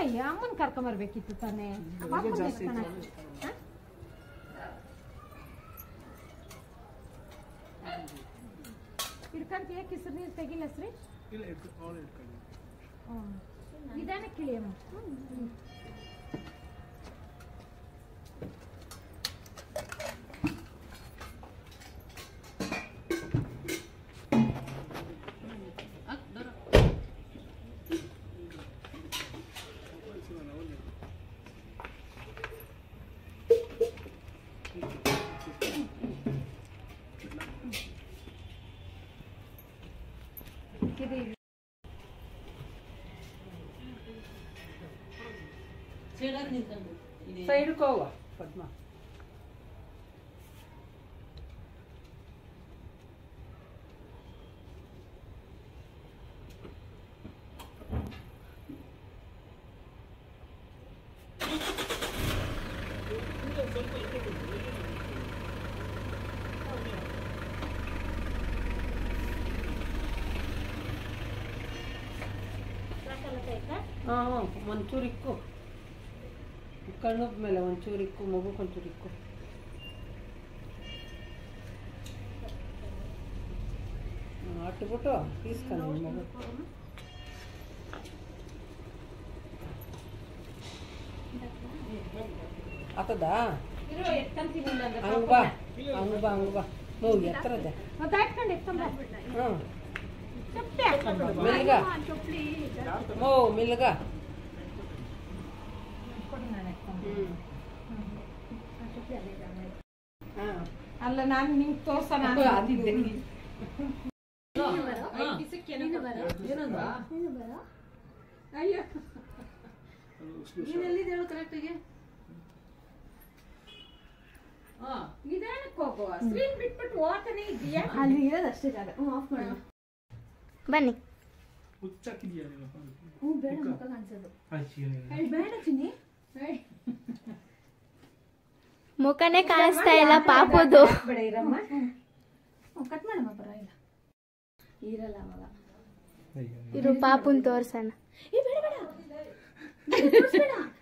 ಅಯ್ಯ ಅಮ್ಮನ್ ಕರ್ಕೊಂಬರ್ಬೇಕಿತ್ತು ತಾನೇ ಪಾಪುನ್ ಎತ್ಕೊಳಕ್ಕೆ. ಹ? ಹಿಡ್ಕಂತೀಯ ಕಿಸರು ನೀರು ತೆಗಿಲ್ಲ ಶ್ರೀ ಇಲ್ಲ ಇಟ್ಕೊ ಅವಳು ಇಟ್ಕೊಳ್ಳಿ ಹ್ಮ್. ನಿಧಾನಕ್ಕೆ ಇಳಿಯಮ್ಮ ಇದು ಸೈಡ್ ಕೋವ ಪದ್ಮ ಹಾಂ ಒಂಚೂರು ಇಕ್ಕು ಕಣ್ಣು ಮೇಲೆ ಒಂಚೂರು ಇಕ್ಕು ಮಗುಗೆ ಒಂಚೂರು ಇಕ್ಕು ಹ್ಮ್, ಅಟ್ಬಿಟ್ಟು ಈಸ್ಕೊಂಡು ಮಗು ಆತದಾ ಇರು, ಎತ್ಕೊಂತೀನಿ ಇಲ್ಲಾಂದ್ರೆ ಹಂಗ ಬಾ ಹಂಗ ಬಾ ಹಂಗ ಬಾ ಹೋಗಿ ಎತ್ತರದೆ ಮತ್ತೆ ಹಾಕ್ಕೊಂಡು ಎತ್ಕೊಂಬ ಹ್ಞೂ ಚಪ್ಪೆ ಹಾಕ್ಕೊಂಡ್ ಬಾ. ಮಿಲ್ಗ ಓ ಮಿಲ್ಗ ಕೊಡು ನಾನು ಎತ್ಕೊಂಡ್ ಹ್ಞೂ ಬರ್ತೀನಿ. ಹಾಂ ಅಲ್ಲ ನಾನು ನಿಮ್ಗೆ ತೋರ್ಸೋಣ ಅಂತ ಬಂದಿದ್ದೆ. ಅಯ್ಯೋ ನಿಧಾನಕ್ಕೆ ಹೋಗುವ ಸ್ಕ್ರೀನ್ ಬಿಟ್ಬಿಟ್ಟು ಓದ್ತಾನೆ ಇದೆಯಾ ಅಲ್ಲಿ ಇರೋದು ಅಷ್ಟೇ ಜಾಗ ಹ್ಞೂ ಆಫ್ ಮಾಡೋಣ ಬನ್ನಿ ಹುಚ್ಚಾಕಿದ್ಯಾ ನೀನು ಹ್ಞೂ ಬೇಡ ಮುಖ ಕಾಣಿಸೋದು ಅಯ್ಯೋ ಹೇಳಿ ಬೇಡ ಚಿನ್ನಿ ಹೇಳಿ ಮುಖನೇ ಕಾಣಿಸ್ತಾ ಇಲ್ಲ ಪಾಪುದು ಬೇಡ ಇರಮ್ಮ ಹ್ಞೂ ಕಟ್ ಮಾಡಮ್ಮ ಪರವಾಗಿಲ್ಲ ಇರಲ್ಲ ಅವಾಗ ಇರು ಪಾಪುನ್ ತೋರ್ಸಣ ಏ ಬೇಡ ಬೇಡ ತೋರ್ಸ್ಬೇಡ.